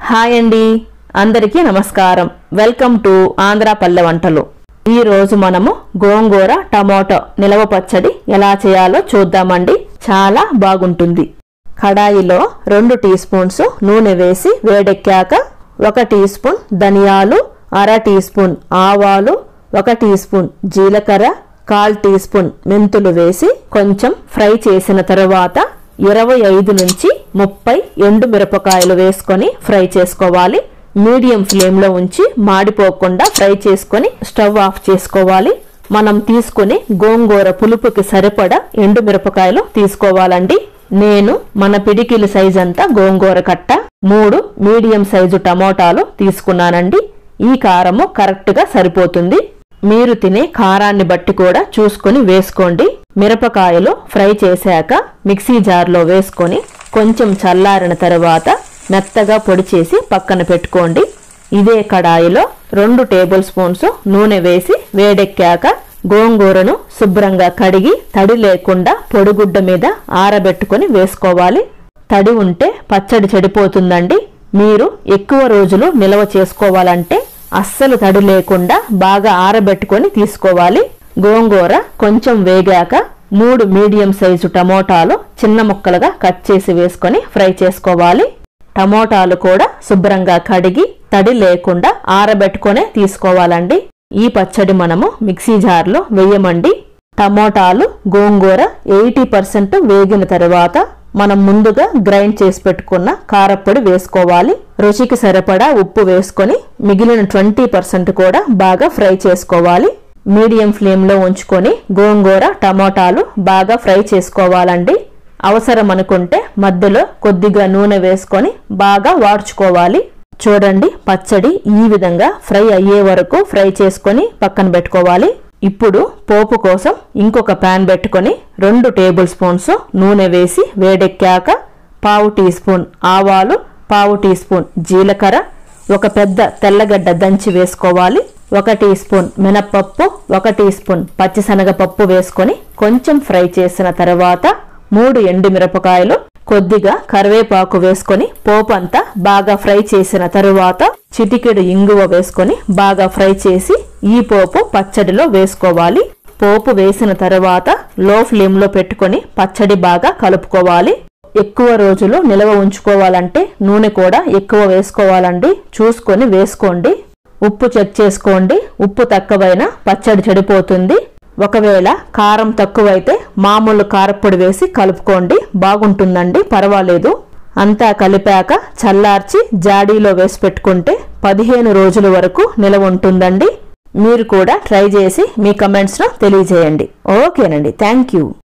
hi అండి అందరికీ నమస్కారం వెల్కమ్ టు ఆంధ్ర పల్లె వంటలు ఈ రోజు మనము గోంగూర టమాటో నిలవ పచ్చడి ఎలా చేయాలో చూద్దామండి చాలా బాగుంటుంది కడాయిలో రెండు టీ స్పూన్స్ నూనె వేసి వేడెక్కాక ఒక టీ స్పూన్ ధనియాలు అర టీ స్పూన్ ఆవాలు ఒక టీ స్పూన్ జీలకర్ర కాల్ టీ స్పూన్ మెంతులు వేసి కొంచెం ఫ్రై చేసిన తరువాత ఇరవై ఐదు నుంచి ముప్పై ఎండు మిరపకాయలు వేసుకొని ఫ్రై చేసుకోవాలి మీడియం ఫ్లేమ్లో ఉంచి మాడిపోకుండా ఫ్రై చేసుకొని స్టవ్ ఆఫ్ చేసుకోవాలి మనం తీసుకుని గోంగూర పులుపుకి సరిపడా ఎండు మిరపకాయలు తీసుకోవాలండి నేను మన పిడికిలి సైజ్ అంతా గోంగూర కట్ట మూడు మీడియం సైజు టమోటాలు తీసుకున్నానండి ఈ కారము కరెక్ట్గా సరిపోతుంది మీరు తినే కారాన్ని బట్టి కూడా చూసుకొని వేసుకోండి మిరపకాయలు ఫ్రై చేశాక మిక్సీ జార్లో వేసుకొని కొంచెం చల్లారిన తర్వాత మెత్తగా పొడి చేసి పక్కన పెట్టుకోండి ఇదే కడాయిలో రెండు టేబుల్ స్పూన్స్ నూనె వేసి వేడెక్కాక గోంగూరను శుభ్రంగా కడిగి తడి లేకుండా పొడిగుడ్డ మీద ఆరబెట్టుకొని వేసుకోవాలి తడి ఉంటే పచ్చడి చెడిపోతుందండి మీరు ఎక్కువ రోజులు నిల్వ చేసుకోవాలంటే అస్సలు తడి లేకుండా బాగా ఆరబెట్టుకొని తీసుకోవాలి గోంగూర కొంచెం వేగాక మూడు మీడియం సైజు టమోటాలు చిన్న ముక్కలుగా కట్ చేసి వేసుకొని ఫ్రై చేసుకోవాలి టమోటాలు కూడా శుభ్రంగా కడిగి తడి లేకుండా ఆరబెట్టుకొనే తీసుకోవాలండి ఈ పచ్చడి మనము మిక్సీ జార్లో వేయమండి టమోటాలు గోంగూర ఎయిటీ పర్సెంట్ వేగిన తరువాత మనం ముందుగా గ్రైండ్ చేసి పెట్టుకున్న కారప్పొడి వేసుకోవాలి రుచికి సరిపడా ఉప్పు వేసుకొని మిగిలిన ట్వంటీ పర్సెంట్ కూడా బాగా ఫ్రై చేసుకోవాలి మీడియం ఫ్లేమ్లో ఉంచుకొని గోంగూర టమోటాలు బాగా ఫ్రై చేసుకోవాలండి అవసరం అనుకుంటే మధ్యలో కొద్దిగా నూనె వేసుకొని బాగా వాడ్చుకోవాలి చూడండి పచ్చడి ఈ విధంగా ఫ్రై అయ్యే వరకు ఫ్రై చేసుకొని పక్కన పెట్టుకోవాలి ఇప్పుడు పోపు కోసం ఇంకొక పాన్ పెట్టుకొని రెండు టేబుల్ స్పూన్స్ నూనె వేసి వేడెక్కాక పావు టీ స్పూన్ ఆవాలు పావు టీ స్పూన్ జీలకర్ర ఒక పెద్ద తెల్లగడ్డ దంచి వేసుకోవాలి ఒక టీ స్పూన్ మినప్పప్పు ఒక టీ స్పూన్ పచ్చిశనగపప్పు వేసుకొని కొంచెం ఫ్రై చేసిన తర్వాత మూడు ఎండుమిరపకాయలు కొద్దిగా కరివేపాకు వేసుకొని పోపు అంతా బాగా ఫ్రై చేసిన తరువాత చిటికెడు ఇంగువ వేసుకొని బాగా ఫ్రై చేసి ఈ పోపు పచ్చడిలో వేసుకోవాలి పోపు వేసిన తరువాత లో ఫ్లేమ్లో పెట్టుకొని పచ్చడి బాగా కలుపుకోవాలి ఎక్కువ రోజులు నిల్వ ఉంచుకోవాలంటే నూనె కూడా ఎక్కువ వేసుకోవాలండి చూసుకొని వేసుకోండి ఉప్పు చెక్ చేసుకోండి ఉప్పు తక్కువైనా పచ్చడి చెడిపోతుంది ఒకవేళ కారం తక్కువైతే మామూలు కారప్పొడి వేసి కలుపుకోండి బాగుంటుందండి పర్వాలేదు అంతా కలిపాక చల్లార్చి జాడీలో వేసి పెట్టుకుంటే పదిహేను రోజుల వరకు నిలవ ఉంటుందండి మీరు కూడా ట్రై చేసి మీ కమెంట్స్ను తెలియజేయండి ఓకేనండి థ్యాంక్ యూ